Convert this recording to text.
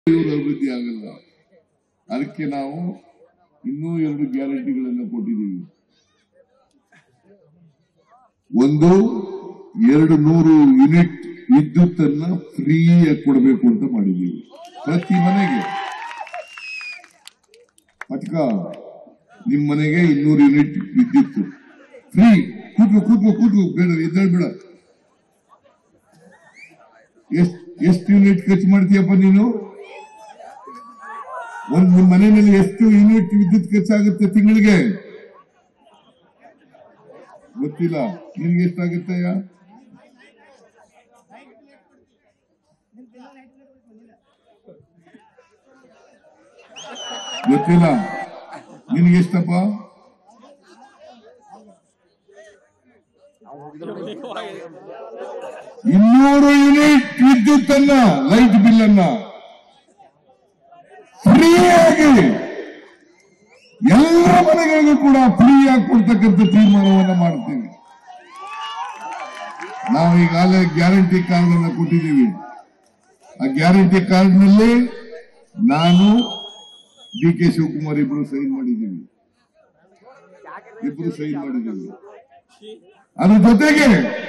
ಇವರು ಅಭಿವೃದ್ಧಿ ಆಗಲ್ಲ ಅದಕ್ಕೆ ನಾವು ಇನ್ನೂ ಎರಡು ಗ್ಯಾರಂಟಿಗಳನ್ನು ಕೊಟ್ಟಿದ್ದೀವಿ ಒಂದು ಎರಡು ನೂರು ಯೂನಿಟ್ ವಿದ್ಯುತ್ ಅನ್ನ ಫ್ರೀಯಾಗಿ ಕೊಡಬೇಕು ಅಂತ ಮಾಡಿದ್ದೀವಿ ಪ್ರತಿ ಮನೆಗೆ ಪಟ್ಕ ನಿಮ್ ಮನೆಗೆ ಇನ್ನೂರು ಯೂನಿಟ್ ವಿದ್ಯುತ್ ಫ್ರೀ ಕೂತ್ಕೋ ಕೂತ್ಕೋ ಕೂತ್ಕೋ ಬೇಡ ಎದ್ದೇಳ್ಬೇಡ ಎಷ್ಟ್ ಎಷ್ಟು ಯೂನಿಟ್ ಖರ್ಚು ಮಾಡ್ತೀಯಪ್ಪ ನೀನು ಒಂದ್ ನಿಮ್ ಮನೆಯಲ್ಲಿ ಎಷ್ಟು ಯೂನಿಟ್ ವಿದ್ಯುತ್ ಖರ್ಚಾಗುತ್ತೆ ತಿಂಗಳಿಗೆ ಗೊತ್ತಿಲ್ಲ ನಿನ್ಗೆ ಎಷ್ಟಾಗುತ್ತಯ್ಯ ಗೊತ್ತಿಲ್ಲ ನಿನಗೆ ಎಷ್ಟಪ್ಪ ಇನ್ನೂರು ಯೂನಿಟ್ ವಿದ್ಯುತ್ ಅನ್ನ ಲೈಟ್ ಬಿಲ್ ಅನ್ನ ಫ್ರೀಯಾಗಿ ಎಲ್ಲ ಮನೆಗಳಿಗೂ ಕೂಡ ಫ್ರೀಯಾಗಿ ಕೊಡ್ತಕ್ಕಂಥ ತೀರ್ಮಾನವನ್ನ ಮಾಡ್ತೀವಿ ನಾವು ಈಗಾಗಲೇ ಗ್ಯಾರಂಟಿ ಕಾರ್ಡ್ ಅನ್ನ ಕೊಟ್ಟಿದ್ದೀವಿ ಆ ಗ್ಯಾರಂಟಿ ಕಾರ್ಡ್ ನಲ್ಲಿ ನಾನು ಡಿ ಕೆ ಶಿವಕುಮಾರ್ ಇಬ್ರು ಸೈನ್ ಮಾಡಿದ್ದೀವಿ ಇಬ್ರು ಸೈನ್ ಮಾಡಿದ್ದೀವಿ ಅದ್ರ ಜೊತೆಗೆ